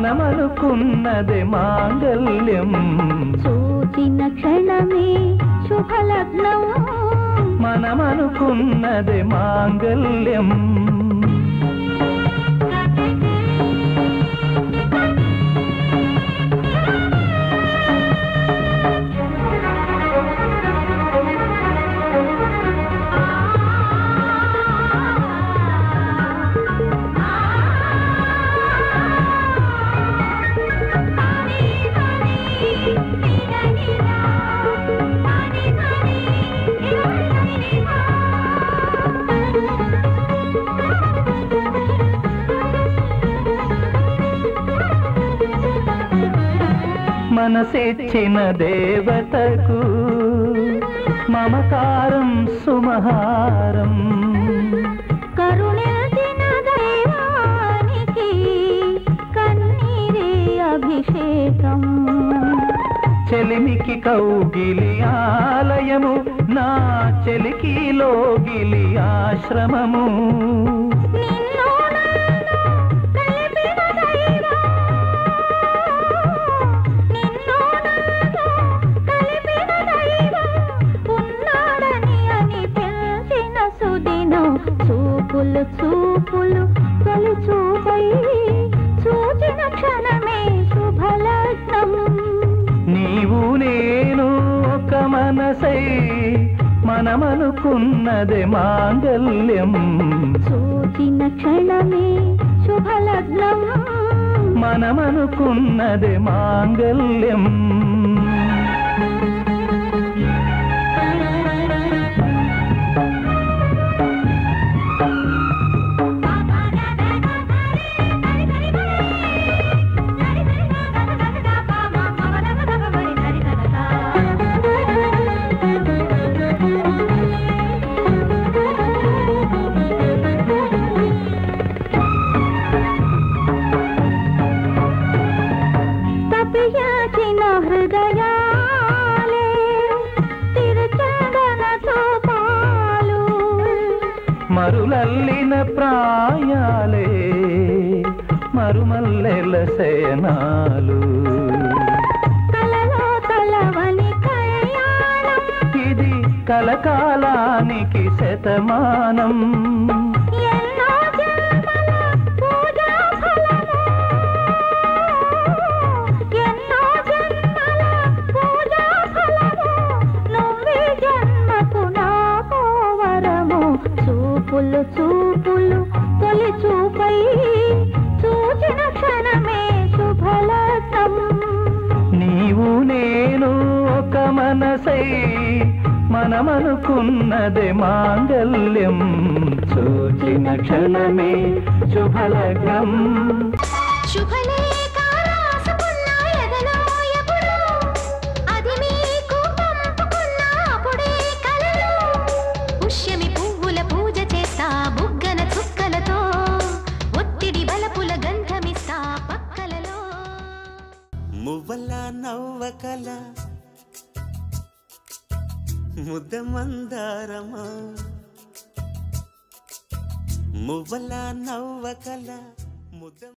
మనమనుకున్నది మాంగల్యం చూచిన క్షణమే శుభలగ్నం మనమనుకున్నది మాంగల్యం మనసిచ్చిన దేవతకు మమకారం సుమహారం కరుణించిన దైవానికి కన్నీరే అభిషేకం చెలిమికి కౌగిలి ఆలయము నా చెలికి లోగిలి ఆశ్రమము నిన్ను నన్ను కలిపిన దైవం నిన్ను నన్ను కలిపిన దైవం ఉన్నాడని అని తెలిసిన సుదినం చూపులు చూపులు తొలి చూపై చూచిన క్షణమే శుభలగ్నం నీవు నేను ఒక మనసై మనమనుకున్నది మాంగల్యం చూచిన క్షణమే శుభలగ్నం మనమనుకున్నది మాంగల్యం తపియాచిన హృదయాలే తిరుచందన చూపాలు మరులల్లిన ప్రాయాలే మరుమల్లెల శయనాలు కలలో కలవని కళ్యాణం ఇది కలకాలానికి శతమానం ఎన్నో జన్మల పూజా ఫలము ఎన్నో జన్మల పూజా ఫలము నువ్వే జన్మకు నాకో వరము చూపులు చూపులు తొలి చూపై చూచిన క్షణమే శుభలగ్నం నీవు నేను ఒక మనసై మనమనుకున్నది మాంగల్యం చూచిన క్షణమే శుభలగ్నం శుభలేఖ రాసుకున్న ఎదలో ఎప్పుడు అది మీకు పంపుకున్న అప్పుడే కలలో పుష్యమి పువ్వుల పూజ చేస్తా బుగ్గన చుక్కలతో ఒత్తిడి బలపుల గంధమిస్తా పక్కలలో మువ్వల నవ్వకల ముద్ద మందారమా మువ్వల నవ్వకల ముద్ద